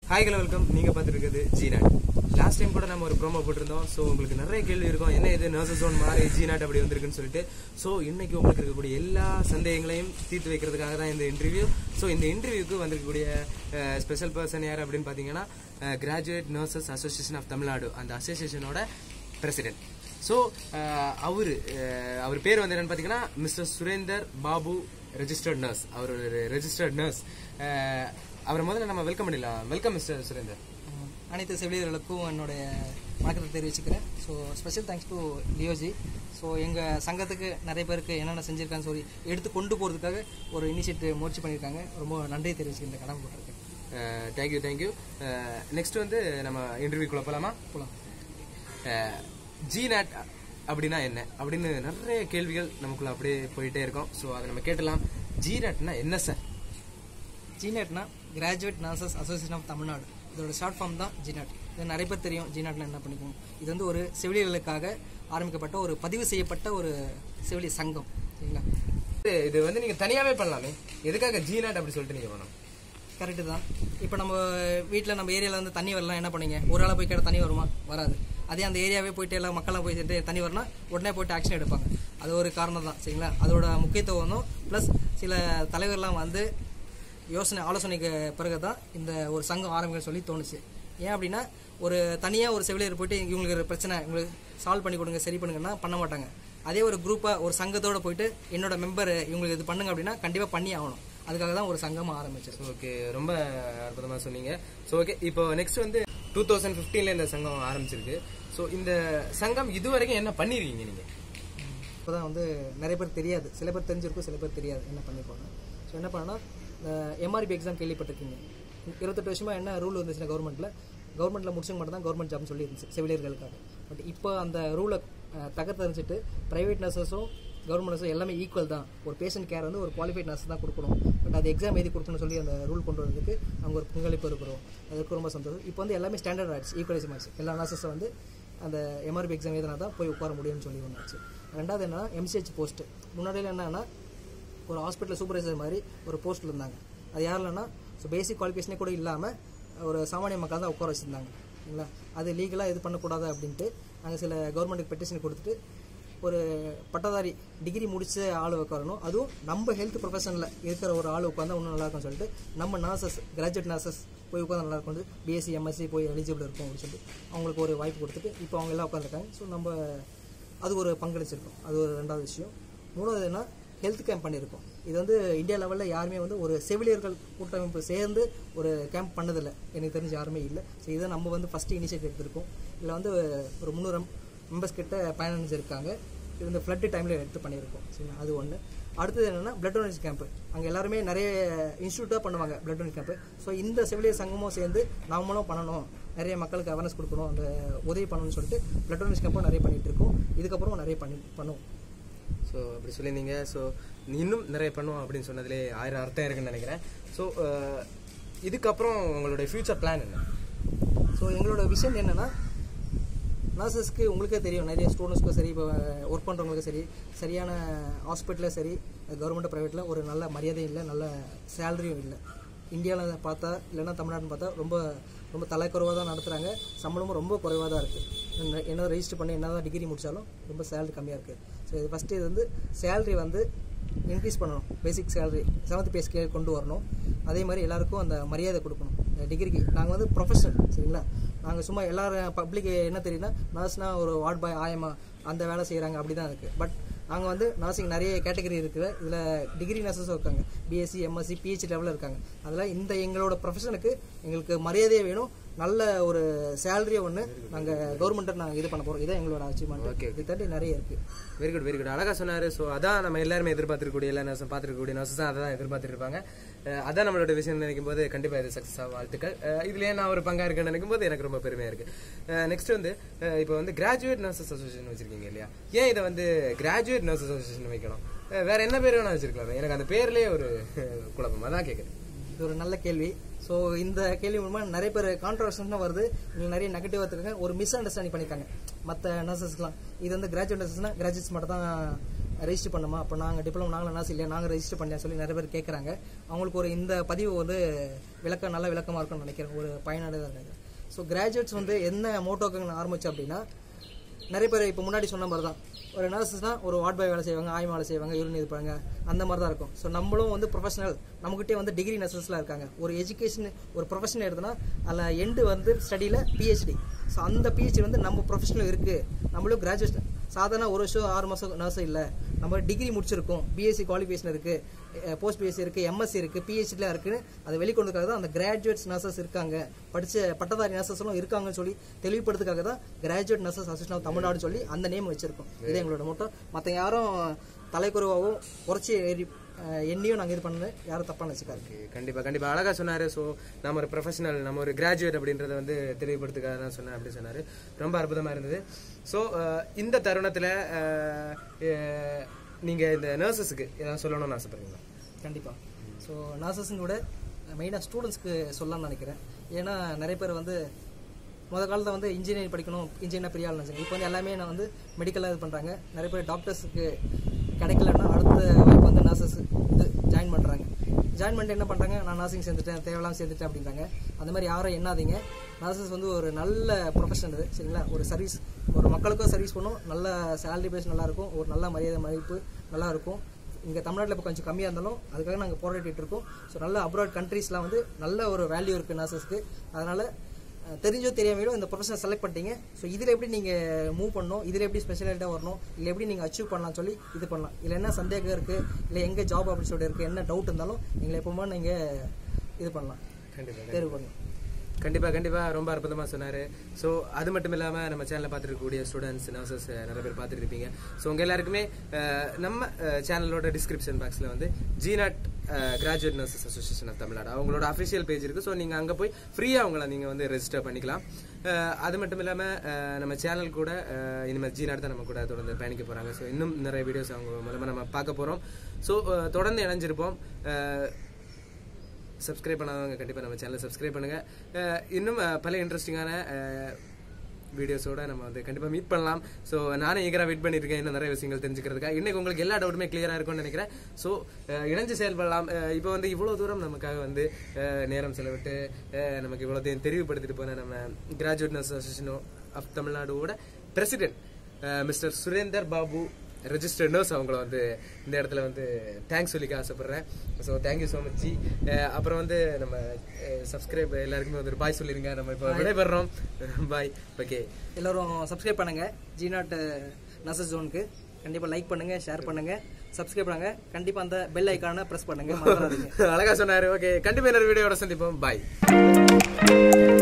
Hi hello welcome நீங்க பார்த்துருக்குது G NAT last time கூட நம்ம ஒரு ப்ரோமோ போட்டிருந்தோம் ஸோ உங்களுக்கு நிறைய கேள்வி இருக்கும் என்ன இது நர்சஸ் ஜோன் மாதிரி ஜி நாட் அப்படி வந்திருக்குன்னு சொல்லிட்டு ஸோ இன்னைக்கு உங்களுக்கு இருக்கக்கூடிய எல்லா சந்தேகங்களையும் தீர்த்து வைக்கிறதுக்காக தான் இந்த இன்டர்வியூ ஸோ இந்த இன்டர்வியூக்கு வந்திருக்கக்கூடிய ஸ்பெஷல் பர்சன் யார் அப்படின்னு பார்த்தீங்கன்னா graduate nurses association of Tamil Nadu அந்த அசோசியேஷனோட பிரசிடென்ட் ஸோ அவர் அவர் பேர் வந்து என்னன்னு பார்த்தீங்கன்னா mister Surender Babu registered nurse அவர் ஒரு ரெஜிஸ்டர்ட் நர்ஸ் அவரை முதல்ல நம்ம வெல்கம் பண்ணிடலாம் வெல்கம் மிஸ்டர் சுரேந்தர் அனைத்து செவிலியர்களுக்கும் என்னுடைய வணக்கத்தை தெரிவிச்சுக்கிறேன் so special thanks to Leo ji so எங்கள் சங்கத்துக்கு நிறைய பேருக்கு என்னென்ன செஞ்சுருக்கான்னு சொல்லி எடுத்து கொண்டு போகிறதுக்காக ஒரு இனிஷியேட்டிவ் முயற்சி பண்ணியிருக்காங்க ரொம்ப நன்றி தெரிவிச்சுக்கிறேன் கடமை போட்டிருக்கேன் தேங்க்யூ தேங்க்யூ நெக்ஸ்ட் வந்து நம்ம இன்டர்வியூக்குள்ள போகலாமா போகலாம் ஜி நாட் அப்படின்னா என்ன அப்படின்னு நிறைய கேள்விகள் நமக்குள்ள அப்படியே போயிட்டே இருக்கோம் ஸோ அதை நம்ம கேட்டலாம் ஜி நாட்னா என்ன சார் ஜிநெட்னா graduate nurses association of Tamil Nadu இதோட ஷார்ட் ஃபார்ம் தான் ஜிநாட் இது நிறைய பேர் தெரியும் ஜிநாட்னா என்ன பண்ணிக்கணும் இது வந்து ஒரு செவிலியர்களுக்காக ஆரம்பிக்கப்பட்ட ஒரு பதிவு செய்யப்பட்ட ஒரு செவிலியர் சங்கம் சரிங்களா இது- இது வந்து நீங்க தனியாவே பண்ணலாமே எதுக்காக ஜி நாட் அப்படி சொல்லிட்டு நீங்க பண்ணணும் கரெக்டு தான் இப்போ நம்ம வீட்டில் நம்ம ஏரியாவில் வந்து தண்ணி வரலாம் என்ன பண்ணீங்க ஒரு ஆளாக போய் கேட்டால் தண்ணி வருமா வராது அதே அந்த ஏரியாவே போயிட்டு எல்லாம் மக்கள்லாம் போய் சேர்ந்து தண்ணி வரலாம் உடனே போயிட்டு ஆக்ஷன் எடுப்பாங்க அது ஒரு காரணம் தான் சரிங்களா அதோட முக்கியத்துவம் ப்ளஸ் சில தலைவர்லாம் வந்து யோசனை ஆலோசனைக்கு பிறகு தான் இந்த ஒரு சங்கம் ஆரம்பிக்க சொல்லி தோணுச்சு ஏன் அப்படின்னா ஒரு தனியாக ஒரு செவிலியர் போயிட்டு இவங்களுக்கு ஒரு பிரச்சனை இவங்களுக்கு சால்வ் பண்ணி கொடுங்க சரி பண்ணுங்கன்னா பண்ண மாட்டாங்க அதே ஒரு குரூப்பாக ஒரு சங்கத்தோட போயிட்டு என்னோட மெம்பர் இவங்களுக்கு இது பண்ணுங்க அப்படின்னா கண்டிப்பாக பண்ணி ஆகணும் அதுக்காக தான் ஒரு சங்கமாக ஆரம்பிச்சது ஓகே ரொம்ப அற்புதமா சொன்னீங்க ஸோ ஓகே இப்போ நெக்ஸ்ட் வந்து டூ தௌசண்ட் ஃபிஃப்டீன்ல இந்த சங்கம் ஆரம்பிச்சிருக்கு ஸோ இந்த சங்கம் இதுவரைக்கும் என்ன பண்ணிருக்கீங்க நீங்க இப்போதான் வந்து நிறைய பேர் தெரியாது சில பேர் தெரிஞ்சிருக்கும் சில பேர் தெரியாது என்ன பண்ணிருப்பாங்க ஸோ என்ன பண்ணனா இந்த எம்ஆர்பி எக்ஸாம் கேள்விப்பட்டிருக்கீங்க இருபத்தெட்டு வருஷமா என்ன ரூல் வந்துச்சுன்னா கவர்மெண்ட்டில் கவர்மெண்ட்டில் முடிச்சவங்க மட்டும் தான் கவர்மெண்ட் ஜாப்னு சொல்லி இருந்துச்சு செவிலியர்களுக்காக பட் இப்போ அந்த ரூலை தகர்த்தறிஞ்சிட்டு ப்ரைவேட் நர்சஸும் கவர்மெண்ட் நர்ஸும் எல்லாமே ஈக்குவல் தான் ஒரு பேஷண்ட் கேர் வந்து ஒரு குவாலிஃபைட் நர்ஸ் தான் கொடுக்கணும் பட் அது எக்ஸாம் எழுதி கொடுக்கணும்னு சொல்லி அந்த ரூல் கொண்டு வரதுக்கு அவங்க ஒரு பங்களிப்பு இருக்கிறோம் அதுக்கு ரொம்ப சந்தோஷம் இப்போ வந்து எல்லாமே ஸ்டாண்டர்ட் ஆயிடுச்சு ஈக்குவலைசம் ஆயிடுச்சு எல்லா நர்சஸும் வந்து அந்த எம்ஆர்பி எக்ஸாம் எழுதினா தான் போய் உட்கார முடியும்னு சொல்லி ஒன்றாச்சு ரெண்டாவது என்னன்னா எம்சிஹெச் போஸ்ட் முன்னாடியில் என்னன்னா ஒரு ஹாஸ்பிட்டல் சூப்பர்வைசர் மாதிரி ஒரு போஸ்ட்டில் இருந்தாங்க அது யாரில்னா ஸோ பேசிக் குவாலிஃபிகேஷனே கூட இல்லாமல் ஒரு சாமானிய மக்கள் தான் உட்கார வச்சுருந்தாங்க சரிங்களா அது லீகலாக இது பண்ணக்கூடாது அப்படின்ட்டு நாங்கள் சில கவர்மெண்ட்டுக்கு பெட்டிஷன் கொடுத்துட்டு ஒரு பட்டதாரி டிகிரி முடிச்ச ஆள் உட்காரணும் அதுவும் நம்ம ஹெல்த் ப்ரொஃபஷனில் இருக்கிற ஒரு ஆள் உட்காந்தா இன்னும் நல்லா இருக்கும்னு சொல்லிட்டு நம்ம நர்சஸ் கிராஜுவேட் நர்சஸ் போய் உட்காந்து நல்லா இருக்கும் பிஎஸ்சி எம்எஸ்சி போய் எலிஜிபிள் இருக்கும் அப்படின்னு சொல்லிட்டு அவங்களுக்கு ஒரு வாய்ப்பு கொடுத்துட்டு இப்போ அவங்க எல்லாம் உட்காந்துருக்காங்க ஸோ நம்ம அது ஒரு பங்களிச்சிருக்கோம் அது ஒரு ரெண்டாவது விஷயம் மூணாவது என்ன ஹெல்த் கேம்ப் பண்ணியிருக்கோம் இது வந்து இந்தியா லெவலில் யாருமே வந்து ஒரு செவிலியர்கள் கூட்டமைப்பு சேர்ந்து ஒரு கேம்ப் பண்ணதில்லை எனக்கு தெரிஞ்சு யாருமே இல்லை ஸோ இதை நம்ம வந்து ஃபஸ்ட்டு இனிஷியேட்டிவ் எடுத்திருக்கோம் இதில் வந்து ஒரு முந்நூறு மெம்பர்ஸ் கிட்ட பயனடைஞ்சிருக்காங்க இது வந்து ஃப்ளட் டைமில் எடுத்து பண்ணியிருக்கோம் சரிங்களா அது ஒன்று அடுத்தது என்னென்னா பிளட் டொனேஷன் கேம்ப் அங்கே எல்லாருமே நிறைய இன்ஸ்டியூட்டாக பண்ணுவாங்க பிளட் டொனேஷன் கேம்ப் ஸோ இந்த செவிலியர் சங்கமும் சேர்ந்து நாமளும் பண்ணணும் நிறைய மக்களுக்கு அவேர்னஸ் கொடுக்கணும் அந்த உதவி பண்ணணும்னு சொல்லிட்டு பிளட் டொனேஷன் கேம்பும் நிறைய பண்ணிட்டு இருக்கோம் இதுக்கப்புறம் நிறைய பண்ணி பண்ணுவோம் ஸோ அப்படி சொல்லியிருந்தீங்க ஸோ இன்னும் நிறைய பண்ணுவோம் அப்படின்னு சொன்னதுலே ஆயிரம் அர்த்தம் இருக்குன்னு நினைக்கிறேன் ஸோ இதுக்கப்புறம் உங்களுடைய ஃபியூச்சர் பிளான் என்ன ஸோ எங்களோட விஷன் என்னன்னா நர்சஸ்க்கு உங்களுக்கே தெரியும் நிறைய ஸ்டூடெண்ட்ஸ்க்கும் சரி இப்போ ஒர்க் பண்ணுறவங்களுக்கும் சரி சரியான ஹாஸ்பிட்டலில் சரி கவர்மெண்ட் ப்ரைவேட்டில் ஒரு நல்ல மரியாதையும் இல்லை நல்ல சேலரியும் இல்லை இந்தியாவில் பார்த்தா இல்லைன்னா தமிழ்நாட்டுன்னு பார்த்தா ரொம்ப ரொம்ப தலைக்குறைவாக தான் நடத்துகிறாங்க சம்பளமும் ரொம்ப குறைவாக தான் இருக்குது என்ன ரெஜிஸ்டர் பண்ணி என்ன தான் டிகிரி முடித்தாலும் ரொம்ப சேலரி கம்மியாக இருக்குது ஸோ இது ஃபஸ்ட்டு இது வந்து சேலரி வந்து இன்க்ரீஸ் பண்ணணும் basic salary seventh pay scale கொண்டு வரணும் அதே மாதிரி எல்லாருக்கும் அந்த மரியாதை கொடுக்கணும் டிகிரிக்கு நாங்கள் வந்து ப்ரொஃபஷனல் சரிங்களா நாங்கள் சும்மா எல்லாரும் பப்ளிக் என்ன தெரியும்னா நர்ஸ்னா ஒரு வார்ட் பாய் ஆயமா அந்த வேலை செய்கிறாங்க அப்படி தான் இருக்குது பட் நாங்கள் வந்து நர்சிங் நிறைய கேட்டகரி இருக்குது இதில் டிகிரி நர்சஸும் இருக்காங்க பிஎஸ்சி எம்எஸ்சி பிஹெச் லெவலில் இருக்காங்க அதில் இந்த எங்களோட ப்ரொஃபஷனுக்கு எங்களுக்கு மரியாதையே வேணும் நல்ல ஒரு சேலரியை ஒன்று நாங்கள் கவர்மெண்ட்டை நாங்கள் இது பண்ண போகிறோம் இதான் எங்களோட அச்சீவ்மெண்ட் Okay. இது தாண்டி நிறைய இருக்குது வெரி குட் வெரி குட் அழகா சொன்னாரு ஸோ அதான் நம்ம எல்லாருமே எதிர்பார்த்துருக்கக்கூடிய எல்லா நர்ஸும் பார்த்துருக்கக்கூடிய நர்ஸஸ் தான் அதான் எதிர்பார்த்துட்டு இருப்பாங்க அஹ் அதான் நம்மளோட விஷயம் நினைக்கும் போது கண்டிப்பா இது சக்ஸஸ் ஆகும் வாழ்த்துக்கள் அஹ் இதுலயே நான் ஒரு பங்கா இருக்கேன்னு நினைக்கும் போது எனக்கு ரொம்ப பெருமையா இருக்கு நெக்ஸ்ட் வந்து அஹ் இப்போ வந்து கிராஜுவேட் நர்சஸ் அசோசியேஷன் வச்சிருக்கீங்க இல்லையா ஏன் இதை வந்து கிராஜுவேட் நர்சஸ் அசோசியேஷன் வைக்கணும் அஹ் வேற என்ன பேர் வேணா வச்சிருக்கலாம் எனக்கு அந்த பேர்லயே ஒரு குழப்பம் அதான் கேட்குறேன் இது ஒரு நல்ல கேள்வி ஸோ இந்த கேள்வி மூலமா நிறைய பேர் கான்ட்ரவர்ஷன் வருது உங்களுக்கு நிறைய நெகட்டிவ் இருக்காங்க ஒரு மிஸ் அண்டர்ஸ்டாண்டிங் பண்ணியிருக்காங்க மற்ற நர்சஸ்லாம் இது வந்து கிராஜுவேட் நர்சஸ்னா கிராஜுவேட்ஸ் மட்டும் தான் ரெஜிஸ்டர் பண்ணுமா அப்போ நாங்கள் டிப்ளமோ நாங்களும் நர்ஸ் இல்லையா நாங்கள் ரெஜிஸ்டர் பண்ணலையா சொல்லி நிறைய பேர் கேட்குறாங்க அவங்களுக்கு ஒரு இந்த பதிவு வந்து விளக்கம் நல்ல விளக்கமாக இருக்கும்னு நினைக்கிறேன் ஒரு பயனானதாக இருக்காங்க ஸோ கிராஜுவேட்ஸ் வந்து என்ன மோட்டோக்கு ஆரம்பிச்சு அப்படின்னா நிறைய பேர் இப்போ முன்னாடி சொன்ன மாதிரி தான் ஒரு நர்சஸ்னா ஒரு வார்ட் பாய் வேலை செய்வாங்க ஆய்வு வேலை செய்வாங்க யூரின் இருப்பாங்க அந்த மாதிரி தான் இருக்கும் ஸோ நம்மளும் வந்து ப்ரொஃபஷனல் நம்மகிட்டே வந்து டிகிரி நர்சஸ்லாம் இருக்காங்க ஒரு எஜுகேஷன் ஒரு ப்ரொஃபஷன் எடுத்தோன்னா அதில் எண்டு வந்து ஸ்டடியில் பிஹெச்டி ஸோ அந்த பிஹெச்டி வந்து நம்ம ப்ரொஃபஷனல் இருக்குது நம்மளும் கிராஜுவேட் சாதாரண ஒரு வருஷம் ஆறு மாதம் நர்ஸும் இல்லை நம்ம டிகிரி முடிச்சிருக்கோம் பிஎஸ்சி குவாலிஃபிகேஷன் இருக்குது போஸ்ட் பிஎஸ்சி இருக்குது எம்எஸ்சி இருக்குது பிஹெச்டிலாம் இருக்குன்னு அதை வெளிக்கொண்டுக்காக தான் அந்த கிராஜுவேட்ஸ் நர்சஸ் இருக்காங்க படித்த பட்டதாரி நர்சஸ்லாம் இருக்காங்கன்னு சொல்லி தெளிவுபடுறதுக்காக தான் graduate nurses association of Tamil Nadu சொல்லி அந்த நேம் வச்சிருக்கோம் இது எங்களோட மோட்டோ மற்ற யாரும் தலைக்குறைவாகவும் குறைச்சி எரி அஹ், எண்ணியும் நாங்கள் இது பண்ணது யாரும் தப்பாக நினச்சிக்காரு Okay, கண்டிப்பா கண்டிப்பா அழகா சொன்னாரு ஸோ நம்ம ஒரு ப்ரொஃபஷனல் நம்ம ஒரு கிராஜுவேட் அப்படின்றத வந்து தெளிவுபடுத்துக்காக தான் சொன்னேன் அப்படி சொன்னாரு ரொம்ப அற்புதமா இருந்தது ஸோ இந்த தருணத்துல அஹ், அஹ், நீங்க இந்த நர்சஸ்க்கு ஏதாவது சொல்லணும்னு ஆசைப்படுறீங்களா கண்டிப்பாக ஸோ நர்சஸுங்க விட மெயினாக ஸ்டூடெண்ட்ஸ்க்கு சொல்லலாம்னு நினைக்கிறேன் ஏன்னா நிறைய பேர் வந்து முத காலத்தில் வந்து இன்ஜினியரிங் படிக்கணும் இன்ஜினியர் பெரிய ஆள் நினச்சாங்க இப்போ வந்து எல்லாமே நான் வந்து மெடிக்கலாக இது பண்ணுறாங்க நிறைய பேர் டாக்டர்ஸுக்கு கிடைக்கலன்னா அடுத்த வாய்ப்பு வந்து நர்சஸ் இது ஜாயின் பண்ணுறாங்க ஜாயின் பண்ணிட்டு என்ன பண்ணுறாங்க நான் நர்சிங் சேர்ந்துட்டேன் தேவையில்லாம சேர்ந்துட்டேன் அப்படின்றாங்க அந்த மாதிரி யாரும் எண்ணாதீங்க நர்சஸ் வந்து ஒரு நல்ல ப்ரொஃபஷன் இது சரிங்களா ஒரு சர்வீஸ் ஒரு மக்களுக்கும் சர்வீஸ் பண்ணும் நல்ல சேலரி பேஸ் நல்லா இருக்கும் ஒரு நல்ல மரியாதை மதிப்பு நல்லா இருக்கும் இங்கே தமிழ்நாட்டில் இப்போ கொஞ்சம் கம்மியாக இருந்தாலும் அதுக்காக நாங்கள் போராடிட்டு இருக்கோம் ஸோ நல்ல அப்ராட் கண்ட்ரீஸ்லாம் வந்து நல்ல ஒரு வேல்யூ இருக்குது நர்சஸ்க்கு அதனால் அஹ், தெரிஞ்சோ தெரியாமையோ இந்த ப்ரொஃபஷனை செலக்ட் பண்ணிட்டீங்க ஸோ இதில் எப்படி நீங்கள் மூவ் பண்ணணும் இதில் எப்படி ஸ்பெஷலிட்டாக வரணும் இல்லை எப்படி நீங்கள் அச்சீவ் பண்ணலாம் சொல்லி இது பண்ணலாம் இல்லை என்ன சந்தேகம் இருக்குது இல்லை எங்கே ஜாப் ஆப்பர்ச்சுனிட்டி இருக்குது என்ன டவுட் இருந்தாலும் நீங்கள் எப்பவுமே நீங்கள் இது பண்ணலாம் கண்டிப்பா தேர்வு பண்ணலாம் கண்டிப்பா கண்டிப்பா ரொம்ப அற்புதமா சொன்னாரு ஸோ அது மட்டும் இல்லாம நம்ம சேனலை பார்த்துட்டு இருக்கக்கூடிய ஸ்டூடெண்ட்ஸ் நர்சஸ் நிறைய பேர் பார்த்துட்டு இருப்பீங்க ஸோ உங்க எல்லாருக்குமே அஹ், நம்ம சேனலோட டிஸ்கிரிப்ஷன் பாக்ஸ்ல வந்து GNAT graduate nurses association of Tamil Nadu அவங்களோட அஃபிஷியல் பேஜ் இருக்கு ஸோ நீங்க அங்க போய் ஃப்ரீயா அவங்கள நீங்க வந்து ரெஜிஸ்டர் பண்ணிக்கலாம் அஹ், அது மட்டும் இல்லாம அஹ், நம்ம சேனல் கூட அஹ், இனிமேல் ஜிநாட் தான் நம்ம கூட தொடர்ந்து பயணிக்க போறாங்க ஸோ இன்னும் நிறைய வீடியோஸ் அவங்க மூலமா நம்ம பார்க்க போறோம் ஸோ தொடர்ந்து இணைஞ்சிருப்போம் அஹ், சப்ஸ்கிரைப் பண்ணாதவங்க கண்டிப்பாக நம்ம சேனலை சப்ஸ்கிரைப் பண்ணுங்க அஹ் இன்னும் அஹ், பல இன்ட்ரெஸ்டிங்கான வீடியோஸோட நம்ம வந்து கண்டிப்பாக மீட் பண்ணலாம் ஸோ நானும் ஈகராக வெயிட் பண்ணியிருக்கேன் இன்னும் நிறைய விஷயங்கள் தெரிஞ்சுக்கிறதுக்காக இன்னைக்கு உங்களுக்கு எல்லா டவுட்டுமே கிளியராக இருக்கும்னு நினைக்கிறேன் ஸோ இணைஞ்சு செயல்படலாம் அஹ் இப்போ வந்து இவ்வளோ தூரம் நமக்காக வந்து அஹ், நேரம் செலவிட்டு அஹ், நமக்கு இவ்வளோ தெரிவுபடுத்திட்டு போன நம்ம கிராஜுவேட் நர்ஸ் அசோசியேஷன் ஆஃப் தமிழ்நாடுவோட president mister Surender Babu registered nurse அவங்கள வந்து இந்த இடத்துல வந்து தேங்க்ஸ் சொல்லிக்க ஆசைப்படுறேன் ஸோ தேங்க்யூ ஸோ மச் அப்புறம் வந்து நம்ம சப்ஸ்கிரைப் எல்லாருக்குமே வந்து ஒரு பாய் சொல்லிருங்க நம்ம இப்போ விடைபெறோம் பாய் ஓகே எல்லோரும் சப்ஸ்கிரைப் பண்ணுங்கள் ஜி நாட் நர்சஸ் ஜோனுக்கு கண்டிப்பாக லைக் பண்ணுங்கள் ஷேர் பண்ணுங்கள் சப்ஸ்கிரைப் பண்ணுங்க கண்டிப்பாக அந்த பெல் ஐக்கானை ப்ரெஸ் பண்ணுங்கள் மறந்துடாதீங்க அழகா சொன்னாரு ஓகே கண்டிப்பா இன்னொரு வீடியோட சந்திப்போம் பாய்